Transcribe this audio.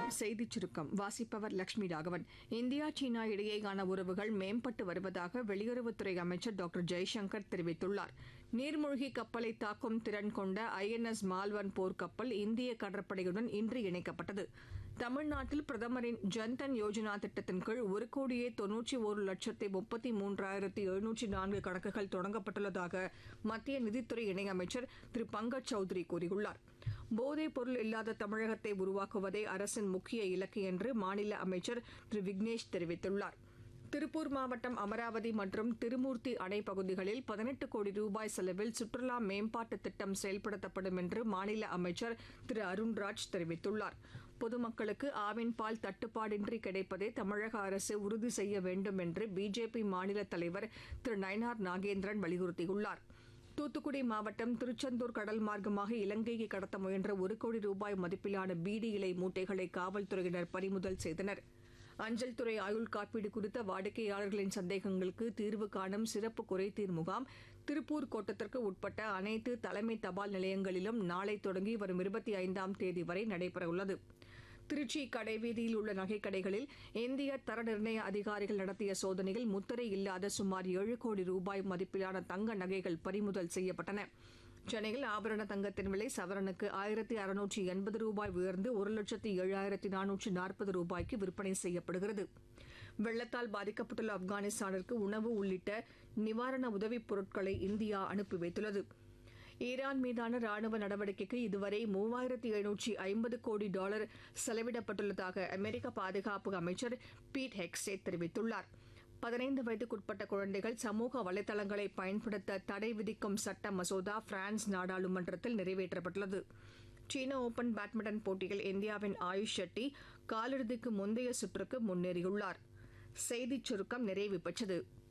செய்திச் சுருக்கம் வாசிப்பவர் லட்சுமி ராகவன் இந்தியா சீனா இடையேயான உறவுகள் மேம்பட்டு வருவதாக வெளியுறவுத்துறை அமைச்சர் டாக்டர் ஜெய்சங்கர் தெரிவித்துள்ளார் நீர்மூழ்கி கப்பலை தாக்கும் திறன் கொண்ட ஐஎன்எஸ் மால்வன் போர்க்கப்பல் இந்திய கடற்படையுடன் இன்று இணைக்கப்பட்டது தமிழ்நாட்டில் பிரதமரின் ஜன்தன் யோஜனா திட்டத்தின் கீழ் ஒரு கோடியே தொன்னூற்றி ஒரு லட்சத்தி முப்பத்தி மூன்றாயிரத்தி எழுநூற்றி நான்கு கணக்குகள் தொடங்கப்பட்டுள்ளதாக மத்திய நிதித்துறை இணையமைச்சர் திரு பங்கஜ் சௌத்ரி கூறியுள்ளார் போதைப் பொருள் இல்லாத தமிழகத்தை உருவாக்குவதே அரசின் முக்கிய இலக்கு என்று மாநில அமைச்சர் திரு விக்னேஷ் தெரிவித்துள்ளார் திருப்பூர் மாவட்டம் அமராவதி மற்றும் திருமூர்த்தி அணை பகுதிகளில் பதினெட்டு கோடி ரூபாய் செலவில் சுற்றுலா மேம்பாட்டு திட்டம் செயல்படுத்தப்படும் என்று மாநில அமைச்சர் திரு அருண்ராஜ் தெரிவித்துள்ளார் பொதுமக்களுக்கு ஆவின் பால் தட்டுப்பாடின்றி கிடைப்பதை தமிழக அரசு உறுதி செய்ய வேண்டும் என்று பிஜேபி மாநில தலைவர் திரு நயனார் நாகேந்திரன் வலியுறுத்தியுள்ளார் தூத்துக்குடி மாவட்டம் திருச்செந்தூர் கடல் மார்க்கமாக இலங்கைக்கு கடத்த முயன்ற ஒரு கோடி ரூபாய் மதிப்பிலான பீடி இலை மூட்டைகளை காவல்துறையினர் பறிமுதல் செய்தனர் அஞ்சல் துறை ஆயுள் காப்பீடு குறித்த வாடிக்கையாளர்களின் சந்தேகங்களுக்கு தீர்வு காணும் சிறப்பு குறைதீர் முகாம் திருப்பூர் கோட்டத்திற்கு உட்பட்ட அனைத்து தலைமை தபால் நிலையங்களிலும் நாளை தொடங்கி வரும் இருபத்தி ஐந்தாம் தேதி வரை நடைபெறவுள்ளது திருச்சி கடைவீதியில் உள்ள நகைக்கடைகளில் இந்திய தர நிர்ணய அதிகாரிகள் நடத்திய சோதனையில் முத்திரை இல்லாத சுமார் ஏழு கோடி ரூபாய் மதிப்பிலான தங்க நகைகள் பறிமுதல் செய்யப்பட்டன சென்னையில் ஆபரண தங்கத்தின் விலை சவரனுக்கு ஆயிரத்தி அறுநூற்றி எண்பது ரூபாய் உயர்ந்து ஒரு லட்சத்தி ஏழாயிரத்தி நானூற்றி நாற்பது ரூபாய்க்கு விற்பனை செய்யப்படுகிறது வெள்ளத்தால் பாதிக்கப்பட்டுள்ள ஆப்கானிஸ்தானிற்கு உணவு உள்ளிட்ட நிவாரண உதவிப் பொருட்களை இந்தியா அனுப்பி வைத்துள்ளது ஈரான் மீதான ராணுவ நடவடிக்கைக்கு இதுவரை மூவாயிரத்தி எழுநூற்றி ஐம்பது கோடி டாலர் செலவிடப்பட்டுள்ளதாக அமெரிக்க பாதுகாப்பு அமைச்சர் பீட் ஹெக்ஸே தெரிவித்துள்ளார் பதினைந்து வயதுக்குட்பட்ட குழந்தைகள் சமூக வலைதளங்களை பயன்படுத்த தடை விதிக்கும் சட்ட மசோதா பிரான்ஸ் நாடாளுமன்றத்தில் நிறைவேற்றப்பட்டுள்ளது சீன ஓபன் பேட்மிண்டன் போட்டியில் இந்தியாவின் ஆயுஷ் ஷெட்டி காலிறுதிக்கு முந்தைய சுற்றுக்கு முன்னேறியுள்ளார் செய்திச் சுருக்கம் நிறைவு பெற்றது